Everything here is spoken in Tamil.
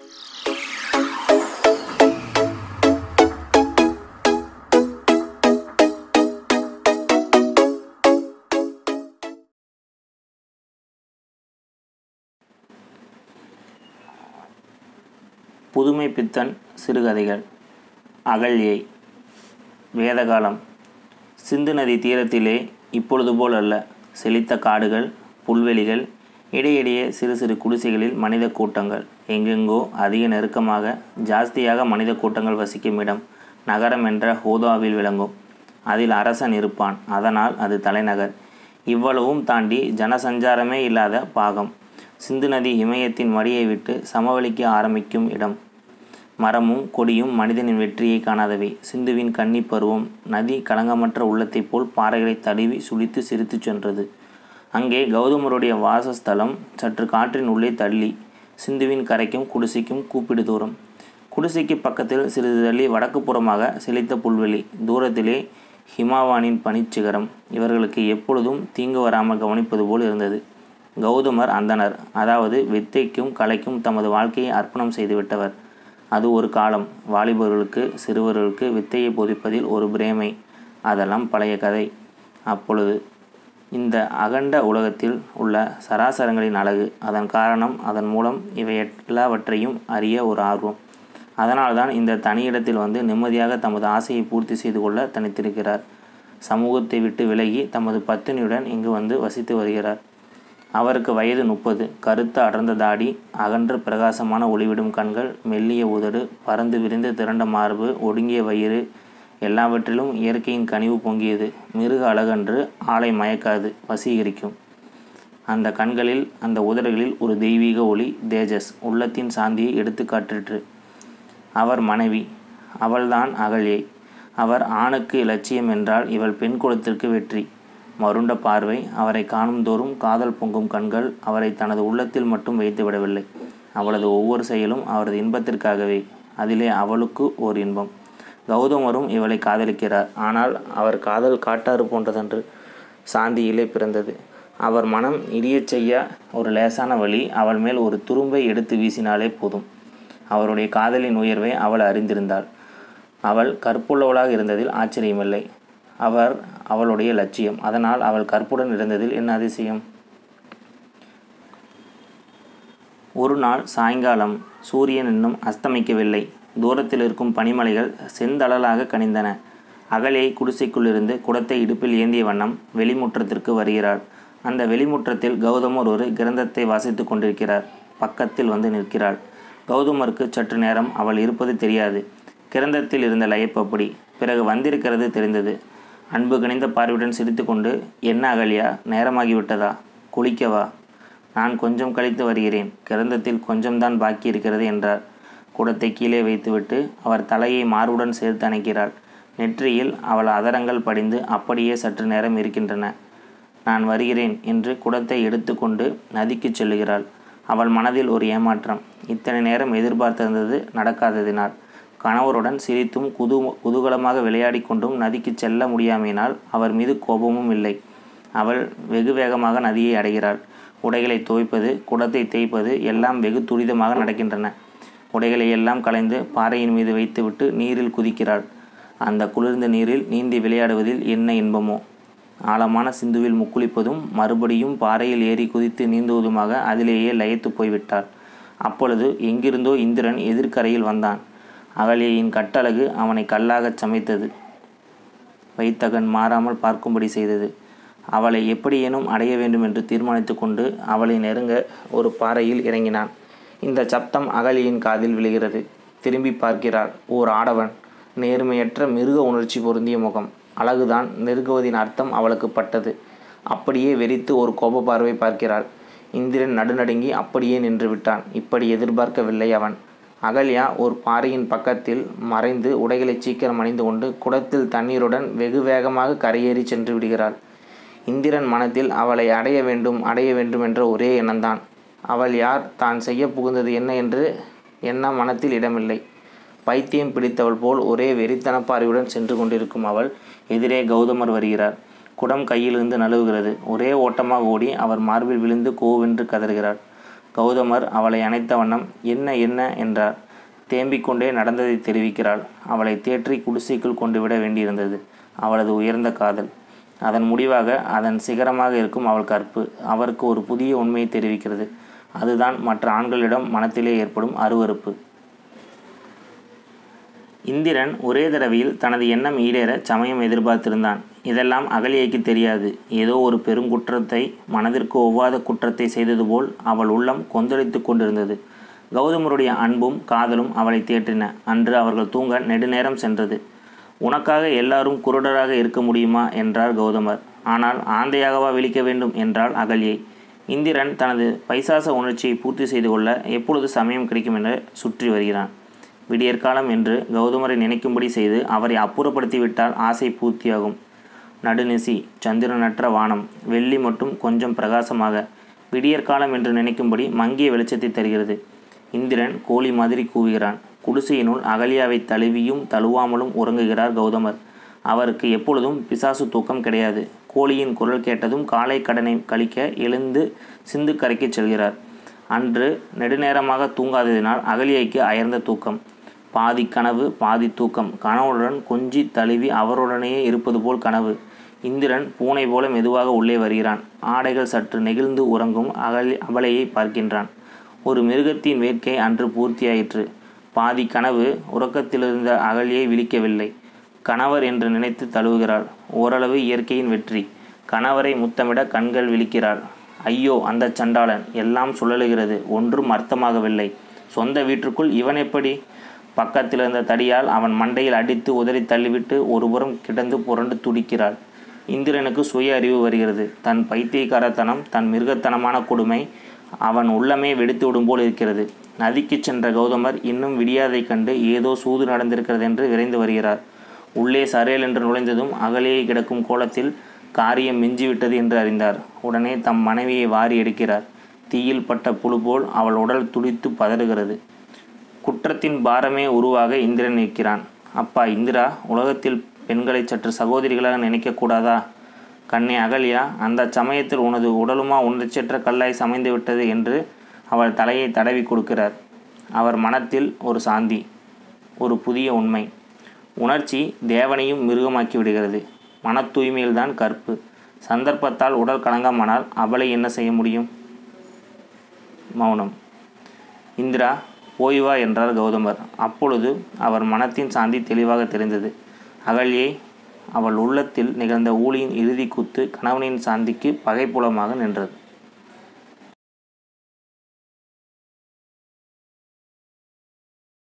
புதுமை பித்தன் சிறுகதைகள் அகல்யை வேதகாலம் சிந்து நதி தீரத்திலே இப்பொழுது போல் அல்ல செழித்த காடுகள் புல்வெளிகள் இடையிடையே சிறு சிறு குடிசைகளில் மனித கூட்டங்கள் எங்கெங்கோ அதிக நெருக்கமாக ஜாஸ்தியாக மனித கூட்டங்கள் வசிக்கும் இடம் நகரம் என்ற ஹோதாவில் விளங்கும் அதில் அரசன் இருப்பான் அதனால் அது தலைநகர் இவ்வளவும் தாண்டி ஜனசஞ்சாரமே இல்லாத பாகம் சிந்து நதி இமயத்தின் மடியை விட்டு சமவெளிக்கு ஆரம்பிக்கும் இடம் மரமும் கொடியும் மனிதனின் வெற்றியை காணாதவை சிந்துவின் கன்னி பருவம் நதி களங்கமற்ற உள்ளத்தைப் போல் பாறைகளை தழுவி சுழித்து சிரித்துச் சென்றது அங்கே கௌதமருடைய வாசஸ்தலம் சற்று காற்றின் உள்ளே தள்ளி சிந்துவின் கரைக்கும் குடிசைக்கும் கூப்பிடு தூரம் குடிசைக்கு பக்கத்தில் சிறிது தள்ளி வடக்கு புறமாக செழித்த புல்வெளி தூரத்திலே ஹிமாவானின் பனிச்சிகரம் இவர்களுக்கு எப்பொழுதும் தீங்கு வராமல் கவனிப்பது போல் இருந்தது கௌதமர் அந்தனர் அதாவது வித்தைக்கும் கலைக்கும் தமது வாழ்க்கையை அர்ப்பணம் செய்துவிட்டவர் அது ஒரு காலம் வாலிபர்களுக்கு சிறுவர்களுக்கு வித்தையை போதிப்பதில் ஒரு பிரேமை அதெல்லாம் பழைய கதை அப்பொழுது இந்த அகண்ட உலகத்தில் உள்ள சராசரங்களின் அழகு அதன் காரணம் அதன் மூலம் இவை எல்லாவற்றையும் அறிய ஒரு ஆர்வம் அதனால்தான் இந்த தனியிடத்தில் வந்து நிம்மதியாக தமது ஆசையை பூர்த்தி செய்து கொள்ள தனித்திருக்கிறார் சமூகத்தை விட்டு விலகி தமது பத்தினியுடன் இங்கு வந்து வசித்து வருகிறார் அவருக்கு வயது முப்பது கருத்த அடர்ந்த தாடி அகன்ற பிரகாசமான ஒளிவிடும் கண்கள் மெல்லிய உதடு பறந்து விரிந்த திரண்ட மார்பு ஒடுங்கிய வயிறு எல்லாவற்றிலும் இயற்கையின் கனிவு பொங்கியது மிருக அழகன்று ஆளை மயக்காது வசீகரிக்கும் அந்த கண்களில் அந்த உதடுகளில் ஒரு தெய்வீக ஒளி தேஜஸ் உள்ளத்தின் சாந்தியை எடுத்து காட்டிற்று அவர் மனைவி அவள்தான் அகல்யை அவர் ஆணுக்கு இலட்சியம் என்றால் இவள் பெண் குலத்திற்கு வெற்றி மருண்ட பார்வை அவரை காணும் தோறும் காதல் பொங்கும் கண்கள் அவரை தனது உள்ளத்தில் மட்டும் வைத்து விடவில்லை அவளது ஒவ்வொரு செயலும் அவரது இன்பத்திற்காகவே அதிலே அவளுக்கு ஓர் இன்பம் கௌதமரும் இவளை காதலிக்கிறார் ஆனால் அவர் காதல் காட்டாறு போன்றதன்று சாந்தியிலே பிறந்தது அவர் மனம் இடியச் செய்ய ஒரு லேசான வழி அவள் மேல் ஒரு துரும்பை எடுத்து வீசினாலே போதும் அவருடைய காதலின் உயர்வை அவள் அறிந்திருந்தாள் அவள் கற்புள்ளவளாக இருந்ததில் ஆச்சரியமில்லை அவர் அவளுடைய லட்சியம் அதனால் அவள் கற்புடன் இருந்ததில் என்ன அதிசயம் ஒரு நாள் சாயங்காலம் சூரியன் இன்னும் அஸ்தமிக்கவில்லை தூரத்தில் இருக்கும் பனிமலைகள் செந்தளலாக கனிந்தன அகலே குடிசைக்குள்ளிருந்து குடத்தை இடுப்பில் ஏந்திய வண்ணம் வெளிமுற்றத்திற்கு வருகிறாள் அந்த வெளிமுற்றத்தில் கௌதமர் ஒரு கிரந்தத்தை வாசித்து கொண்டிருக்கிறார் பக்கத்தில் வந்து நிற்கிறாள் கௌதமருக்கு சற்று நேரம் அவள் இருப்பது தெரியாது கிரந்தத்தில் இருந்த லயப்பு அப்படி பிறகு வந்திருக்கிறது தெரிந்தது அன்பு கணிந்த பார்வையுடன் சிரித்துக்கொண்டு என்ன அகலியா நேரமாகிவிட்டதா குளிக்கவா நான் கொஞ்சம் கழித்து வருகிறேன் கிரந்தத்தில் கொஞ்சம்தான் பாக்கி இருக்கிறது என்றார் குடத்தை கீழே வைத்துவிட்டு அவர் தலையை மார்புடன் சேர்த்து அணைக்கிறாள் நெற்றியில் அவள் அதரங்கள் படிந்து அப்படியே சற்று நேரம் இருக்கின்றன நான் வருகிறேன் என்று குடத்தை எடுத்துக்கொண்டு நதிக்கு செல்லுகிறாள் அவள் மனதில் ஒரு ஏமாற்றம் இத்தனை நேரம் எதிர்பார்த்திருந்தது நடக்காததினால் கணவருடன் சிரித்தும் குது குதூகலமாக விளையாடி கொண்டும் நதிக்கு செல்ல முடியாமையினால் அவர் மீது கோபமும் இல்லை அவள் வெகு வேகமாக நதியை அடைகிறாள் உடைகளை துவைப்பது குடத்தை தேய்ப்பது எல்லாம் வெகு துரிதமாக நடக்கின்றன உடைகளை எல்லாம் கலைந்து பாறையின் மீது வைத்துவிட்டு நீரில் குதிக்கிறாள் அந்த குளிர்ந்த நீரில் நீந்தி விளையாடுவதில் என்ன இன்பமோ ஆழமான சிந்துவில் முக்குளிப்பதும் மறுபடியும் பாறையில் ஏறி குதித்து நீந்துவதுமாக அதிலேயே லயத்து போய்விட்டாள் அப்பொழுது எங்கிருந்தோ இந்திரன் எதிர்க்கரையில் வந்தான் அகலியின் கட்டழகு அவனை கல்லாகச் சமைத்தது வைத்தகன் மாறாமல் பார்க்கும்படி செய்தது அவளை எப்படியேனும் அடைய வேண்டும் என்று தீர்மானித்து கொண்டு அவளை நெருங்க ஒரு பாறையில் இறங்கினான் இந்த சப்தம் அகலியின் காதில் விழுகிறது திரும்பி பார்க்கிறாள் ஓர் ஆடவன் நேர்மையற்ற மிருக உணர்ச்சி பொருந்திய முகம் அழகுதான் நெருங்குவதின் அர்த்தம் அவளுக்கு பட்டது அப்படியே வெறித்து ஒரு கோப பார்வை பார்க்கிறாள் இந்திரன் நடுநடுங்கி அப்படியே நின்று விட்டான் இப்படி எதிர்பார்க்கவில்லை அவன் அகல்யா ஒரு பாறையின் பக்கத்தில் மறைந்து உடைகளை சீக்கிரம் அணிந்து கொண்டு குடத்தில் தண்ணீருடன் வெகு வேகமாக கரையேறி சென்று விடுகிறாள் இந்திரன் மனத்தில் அவளை அடைய வேண்டும் அடைய வேண்டும் என்ற ஒரே எண்ணம்தான் அவள் யார் தான் செய்ய புகுந்தது என்ன என்று எண்ண மனத்தில் இடமில்லை பைத்தியம் பிடித்தவள் போல் ஒரே வெறித்தன பார்வையுடன் சென்று கொண்டிருக்கும் அவள் எதிரே கௌதமர் வருகிறார் குடம் கையிலிருந்து நழுவுகிறது ஒரே ஓட்டமாக ஓடி அவர் மார்பில் விழுந்து கோவென்று கதறுகிறாள் கௌதமர் அவளை அணைத்த வண்ணம் என்ன என்ன என்றார் தேம்பிக் கொண்டே நடந்ததை தெரிவிக்கிறாள் அவளை தேற்றி குடிசைக்குள் கொண்டு விட வேண்டியிருந்தது அவளது உயர்ந்த காதல் அதன் முடிவாக அதன் சிகரமாக இருக்கும் அவள் கற்பு அவருக்கு ஒரு புதிய உண்மையை தெரிவிக்கிறது அதுதான் மற்ற ஆண்களிடம் மனத்திலே ஏற்படும் அருவருப்பு இந்திரன் ஒரே தடவையில் தனது எண்ணம் ஈடேற சமயம் எதிர்பார்த்திருந்தான் இதெல்லாம் அகலியைக்கு தெரியாது ஏதோ ஒரு பெருங்குற்றத்தை மனதிற்கு ஒவ்வாத குற்றத்தை செய்தது போல் அவள் உள்ளம் கொந்தளித்து கொண்டிருந்தது கௌதமருடைய அன்பும் காதலும் அவளை தேற்றின அன்று அவர்கள் தூங்க நெடுநேரம் சென்றது உனக்காக எல்லாரும் குருடராக இருக்க முடியுமா என்றார் கௌதமர் ஆனால் ஆந்தையாகவா விழிக்க வேண்டும் என்றாள் அகல்யை இந்திரன் தனது பைசாச உணர்ச்சியை பூர்த்தி செய்து கொள்ள எப்பொழுது சமயம் கிடைக்கும் என சுற்றி வருகிறான் விடியற்காலம் என்று கௌதமரை நினைக்கும்படி செய்து அவரை அப்புறப்படுத்திவிட்டால் ஆசை பூர்த்தியாகும் நடுநிசி சந்திரனற்ற வானம் வெள்ளி மட்டும் கொஞ்சம் பிரகாசமாக விடியற்காலம் என்று நினைக்கும்படி மங்கிய வெளிச்சத்தை தருகிறது இந்திரன் கோழி மாதிரி கூவுகிறான் குடிசையினுள் அகலியாவை தழுவியும் தழுவாமலும் உறங்குகிறார் கௌதமர் அவருக்கு எப்பொழுதும் பிசாசு தூக்கம் கிடையாது கோழியின் குரல் கேட்டதும் காலை கடனை கழிக்க எழுந்து சிந்து கரைக்கு செல்கிறார் அன்று நெடுநேரமாக தூங்காததினால் அகலியைக்கு அயர்ந்த தூக்கம் பாதி கனவு பாதி தூக்கம் கணவனுடன் கொஞ்சி தழுவி அவருடனேயே இருப்பது போல் கனவு இந்திரன் பூனை போல மெதுவாக உள்ளே வருகிறான் ஆடைகள் சற்று நெகிழ்ந்து உறங்கும் அகல் அபலையை பார்க்கின்றான் ஒரு மிருகத்தின் வேட்கை அன்று பூர்த்தியாயிற்று பாதி கனவு உறக்கத்திலிருந்த அகலியை விழிக்கவில்லை கணவர் என்று நினைத்து தழுவுகிறாள் ஓரளவு இயற்கையின் வெற்றி கணவரை முத்தமிட கண்கள் விழிக்கிறாள் ஐயோ அந்த சண்டாளன் எல்லாம் சுழலுகிறது ஒன்றும் அர்த்தமாகவில்லை சொந்த வீட்டுக்குள் இவன் எப்படி பக்கத்தில் இருந்த தடியால் அவன் மண்டையில் அடித்து உதறி தள்ளிவிட்டு ஒருபுறம் கிடந்து புரண்டு துடிக்கிறாள் இந்திரனுக்கு சுய அறிவு வருகிறது தன் பைத்தியக்காரத்தனம் தன் மிருகத்தனமான கொடுமை அவன் உள்ளமே வெடித்து விடும் போல் இருக்கிறது நதிக்கு சென்ற கௌதமர் இன்னும் விடியாதைக் கண்டு ஏதோ சூது நடந்திருக்கிறது என்று விரைந்து வருகிறார் உள்ளே சரையல் என்று நுழைந்ததும் அகலேயே கிடக்கும் கோலத்தில் காரியம் மிஞ்சிவிட்டது என்று அறிந்தார் உடனே தம் மனைவியை வாரி எடுக்கிறார் தீயில் பட்ட புழு போல் அவள் உடல் துடித்து பதறுகிறது குற்றத்தின் பாரமே உருவாக இந்திரன் நிற்கிறான் அப்பா இந்திரா உலகத்தில் பெண்களை சற்று சகோதரிகளாக நினைக்கக்கூடாதா கண்ணே அகல்யா அந்த சமயத்தில் உனது உடலுமா உணர்ச்சியற்ற கல்லாய் சமைந்து விட்டது என்று அவள் தலையை தடவி கொடுக்கிறார் அவர் மனத்தில் ஒரு சாந்தி ஒரு புதிய உண்மை உணர்ச்சி தேவனையும் மிருகமாக்கி விடுகிறது மன தூய்மையில்தான் கற்பு சந்தர்ப்பத்தால் உடல் கலங்கமானால் அவளை என்ன செய்ய முடியும் மௌனம் இந்திரா போய் வா என்றார் கௌதமர் அப்பொழுது அவர் மனத்தின் சாந்தி தெளிவாக தெரிந்தது அகல்யை அவள் உள்ளத்தில் நிகழ்ந்த ஊழியின் இறுதி குத்து கணவனின் சாந்திக்கு பகைப்புலமாக நின்றது